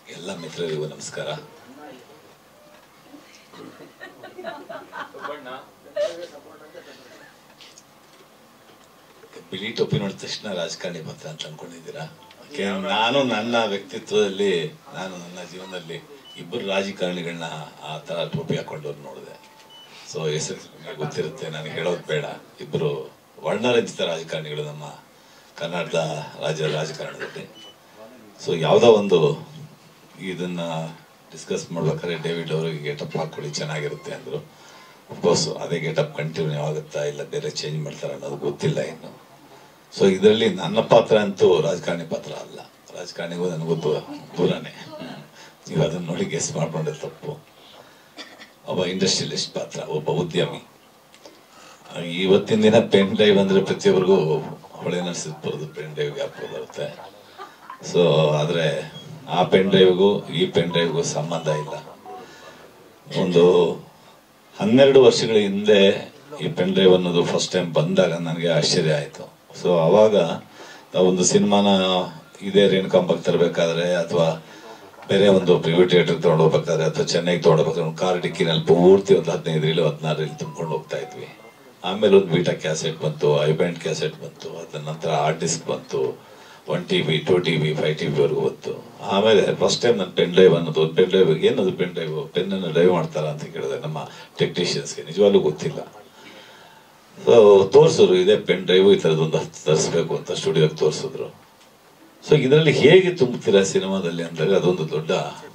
ಎಲ್ಲ ಮಿತ್ರರಿಗೂ ನಮಸ್ಕಾರ ಬಿಳಿ ಟೊಪ್ಪಿ ನೋಡಿದ ತಕ್ಷಣ ರಾಜಕಾರಣಿ ಪತ್ರ ಅಂತ ಅನ್ಕೊಂಡಿದ್ದೀರಾ ಯಾಕೆ ನಾನು ನನ್ನ ವ್ಯಕ್ತಿತ್ವದಲ್ಲಿ ನಾನು ನನ್ನ ಜೀವನದಲ್ಲಿ ಇಬ್ಬರು ರಾಜಕಾರಣಿಗಳನ್ನ ಆ ತರ ಟೋಪಿ ಹಾಕೊಂಡವ್ರು ನೋಡಿದೆ ಸೊ ಹೆಸರು ನಿಮಗೆ ಗೊತ್ತಿರುತ್ತೆ ನನಗೆ ಹೇಳೋದು ಬೇಡ ಇಬ್ಬರು ವರ್ಣರಂಜಿತ ರಾಜಕಾರಣಿಗಳು ನಮ್ಮ ಕರ್ನಾಟಕದ ರಾಜ್ಯ ರಾಜಕಾರಣದಲ್ಲಿ ಸೊ ಯಾವುದೋ ಒಂದು ಇದನ್ನ ಡಿಸ್ಕಸ್ ಮಾಡ್ಬೇಕಾದ್ರೆ ಡೇವಿಡ್ ಅವರು ಗೆಟಪ್ ಹಾಕೊಳ್ಳಿ ಚೆನ್ನಾಗಿರುತ್ತೆ ಅಂದ್ರು ಅಫ್ಕೋರ್ಸ್ ಅದೇ ಗೆಟಪ್ ಕಂಟಿನ್ಯೂ ಆಗುತ್ತಾ ಇಲ್ಲ ಬೇರೆ ಚೇಂಜ್ ಮಾಡ್ತಾರ ಅನ್ನೋದು ಗೊತ್ತಿಲ್ಲ ಇನ್ನು ಸೊ ಇದರಲ್ಲಿ ನನ್ನ ಪಾತ್ರ ಅಂತೂ ರಾಜಕಾರಣಿ ಪಾತ್ರ ಅಲ್ಲ ರಾಜಕಾರಣಿಗೂ ನನಗೂ ದೂ- ದೂರನೇ ನೀವು ಅದನ್ನ ನೋಡಿ ಗೆಸ್ ಮಾಡ್ಕೊಂಡ್ರೆ ತಪ್ಪು ಒಬ್ಬ ಇಂಡಸ್ಟ್ರಿಯಲಿಸ್ಟ್ ಪಾತ್ರ ಒಬ್ಬ ಉದ್ಯಮಿ ಇವತ್ತಿನ ದಿನ ಪೆನ್ ಡ್ರೈವ್ ಅಂದ್ರೆ ಪ್ರತಿಯೊಬ್ಬರಿಗೂ ಹೊಳೆ ನರಸಿದ್ಬಾರ್ದು ಪೆನ್ ಡ್ರೈವ್ಗೆ ಹಾಕೋದು ಬರುತ್ತೆ ಸೊ ಆದ್ರೆ ಆ ಪೆನ್ ಡ್ರೈವ್ಗೂ ಈ ಪೆನ್ ಡ್ರೈವ್ಗೂ ಸಂಬಂಧ ಇಲ್ಲ ಒಂದು ಹನ್ನೆರಡು ವರ್ಷಗಳ ಹಿಂದೆ ಈ ಪೆನ್ ಡ್ರೈವ್ ಅನ್ನೋದು ಫಸ್ಟ್ ಟೈಮ್ ಬಂದಾಗ ನನಗೆ ಆಶ್ಚರ್ಯ ಆಯಿತು ಸೊ ಅವಾಗ ನಾವು ಒಂದು ಸಿನಿಮಾನ ಇದೇ ರೇಣುಕಾಂಬಕ್ಕೆ ತರಬೇಕಾದ್ರೆ ಅಥವಾ ಬೇರೆ ಒಂದು ಪ್ರಿವ್ಯೂ ಥಿಯೇಟರ್ ತಗೊಂಡು ಹೋಗ್ಬೇಕಾದ್ರೆ ಅಥವಾ ಚೆನ್ನೈಗೆ ತಗೊಂಡು ಹೋಗ್ಬೇಕಾದ್ರೆ ಒಂದು ಕಾರ್ ಡಿಕ್ಕಿನಲ್ಲಿ ಪೂರ್ತಿ ಒಂದು ಹದಿನೈದು ರೀಲು ಹದಿನಾರು ರೀಲ್ ತುಂಬ್ಕೊಂಡು ಹೋಗ್ತಾ ಇದ್ವಿ ಆಮೇಲೆ ಒಂದು ಬೀಟಾ ಕ್ಯಾಸೆಟ್ ಬಂತು ಐಬ್ಯಾಂಡ್ ಕ್ಯಾಸೆಟ್ ಬಂತು ಅದ ನಂತರ ಹಾರ್ಡ್ ಡಿಸ್ಕ್ ಬಂತು one T B two T B five T ಬಿವರೆಗೂ ಬಂತು ಆಮೇಲೆ ಫಸ್ಟ್ ಟೈಮ್ ನನ್ನ ಪೆನ್ ಡ್ರೈವ್ ಅನ್ನೋದು ಪೆನ್ ಡ್ರೈವ್ ಏನದು ಪೆನ್ ಡ್ರೈವ್ ಪೆನ್ ಅನ್ನು ಡ್ರೈವ್ ಮಾಡ್ತಾರ ಅಂತ ಕೇಳಿದೆ ನಮ್ಮ ಟೆಕ್ನಿಷಿಯನ್ಸ್ಗೆ ನಿಜವಾಗ್ಲೂ ಗೊತ್ತಿಲ್ಲ ಸೊ ತೋರಿಸಿದ್ರು ಇದೇ ಪೆನ್ ಡ್ರೈವ್ ಈ ಥರದೊಂದು ಹತ್ತು ತರಿಸ್ಬೇಕು ಅಂತ ಸ್ಟುಡಿಯೋಗೆ ತೋರಿಸಿದ್ರು ಸೊ ಇದರಲ್ಲಿ ಹೇಗೆ ತುಂಬುತ್ತೀರಾ ಸಿನಿಮಾದಲ್ಲಿ ಅಂದಾಗ ಅದೊಂದು ದೊಡ್ಡ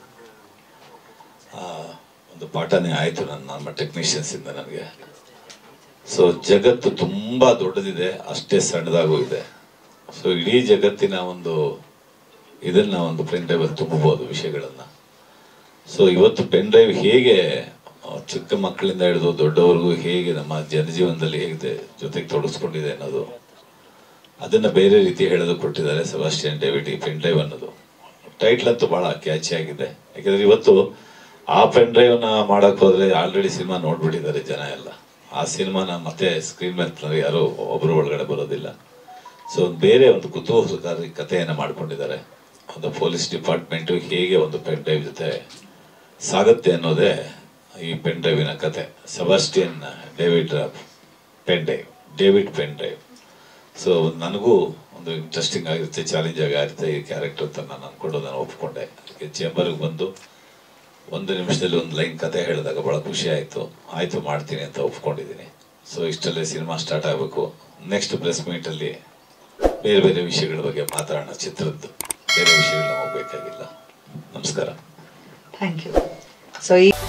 ಆ, ಒಂದು ಪಾಠನೇ ಆಯಿತು ನನ್ನ ನಮ್ಮ ಟೆಕ್ನಿಷಿಯನ್ಸ್ ಇಂದ ನನಗೆ ಸೊ ಜಗತ್ತು ತುಂಬಾ ದೊಡ್ಡದಿದೆ ಅಷ್ಟೇ ಸಣ್ಣದಾಗೂ ಇದೆ ಸೊ ಇಡೀ ಜಗತ್ತಿನ ಒಂದು ಇದನ್ನ ಒಂದು ಪೆನ್ ಡ್ರೈವ್ ಅಲ್ಲಿ ತುಂಬಬಹುದು ವಿಷಯಗಳನ್ನ ಸೊ ಇವತ್ತು ಪೆನ್ ಡ್ರೈವ್ ಹೇಗೆ ಆ, ಚಿಕ್ಕ ಮಕ್ಕಳಿಂದ ಹಿಡಿದು ದೊಡ್ಡವರೆಗೂ ಹೇಗೆ ನಮ್ಮ ಜನಜೀವನದಲ್ಲಿ ಹೇಗೆ ಜೊತೆಗೆ ತೊಡಗಿಸ್ಕೊಂಡಿದೆ ಅನ್ನೋದು ಅದನ್ನ ಬೇರೆ ರೀತಿ ಹೇಳೋದು ಕೊಟ್ಟಿದ್ದಾರೆ ಸೆಬಾಸ್ಟಿಯನ್ ಡೇವಿಡ್ ಈ ಪೆನ್ ಡ್ರೈವ್ ಅನ್ನೋದು ಟೈಟ್ಲ್ ಅಂತೂ ಬಹಳ ಕ್ಯಾಚಿ ಆಗಿದೆ ಯಾಕಂದ್ರೆ ಇವತ್ತು ಆ ಪೆನ್ ಡ್ರೈವ್ ನ ಮಾಡಕ್ ಹೋದ್ರೆ ಆಲ್ರೆಡಿ ಸಿನಿಮಾ ನೋಡ್ಬಿಟ್ಟಿದ್ದಾರೆ ಜನ ಎಲ್ಲ ಆ ಸಿನಿಮಾನ ಮತ್ತೆ ಸ್ಕ್ರೀನ್ ಮೇಲೆ ತಂದ್ರೆ ಯಾರು ಒಬ್ರು ಒಳಗಡೆ ಬರೋದಿಲ್ಲ ಸೊ ಬೇರೆ ಒಂದು ಕುತೂಹಲಕಾರಿ ಕಥೆಯನ್ನ ಮಾಡ್ಕೊಂಡಿದ್ದಾರೆ ಒಂದು ಪೊಲೀಸ್ ಡಿಪಾರ್ಟ್ಮೆಂಟ್ ಹೇಗೆ ಒಂದು ಪೆನ್ ಡ್ರೈವ್ ಜೊತೆ ಸಾಗುತ್ತೆ ಅನ್ನೋದೇ ಈ ಪೆನ್ ಡ್ರೈವಿನ ಕತೆ Sebastian David pen drive David pen drive so ನನಗೂ ಒಂದು ಇಂಟ್ರೆಸ್ಟಿಂಗ್ ಆಗಿರುತ್ತೆ ಚಾಲೆಂಜ್ ಆಗಿರುತ್ತೆ ಈ ಕ್ಯಾರೆಕ್ಟರ್ ಅಂತ ನಾನು ಅನ್ಕೊಂಡು ನಾನು ಒಪ್ಕೊಂಡೆ ಅದಕ್ಕೆ ಚೇಂಬರ್ಗೆ ಬಂದು ಒಂದು ನಿಮಿಷದಲ್ಲಿ ಒಂದು ಲೈನ್ ಕತೆ ಹೇಳಿದಾಗ ಬಹಳ ಖುಷಿ ಆಯಿತು ಆಯಿತು ಮಾಡ್ತೀನಿ ಅಂತ ಒಪ್ಕೊಂಡಿದ್ದೀನಿ ಸೊ ಇಷ್ಟಲ್ಲೇ ಸಿನಿಮಾ ಸ್ಟಾರ್ಟ್ ಆಗಬೇಕು ನೆಕ್ಸ್ಟ್ ಪ್ರೆಸ್ ಮೀಟಲ್ಲಿ ಬೇರೆ ಬೇರೆ ವಿಷಯಗಳ ಬಗ್ಗೆ ಮಾತಾಡೋಣ ಚಿತ್ರದ್ದು ಬೇರೆ ವಿಷಯಗಳು ನಮಗೆ ಬೇಕಾಗಿಲ್ಲ ನಮಸ್ಕಾರ ಥ್ಯಾಂಕ್ ಯು ಸೊ ಈ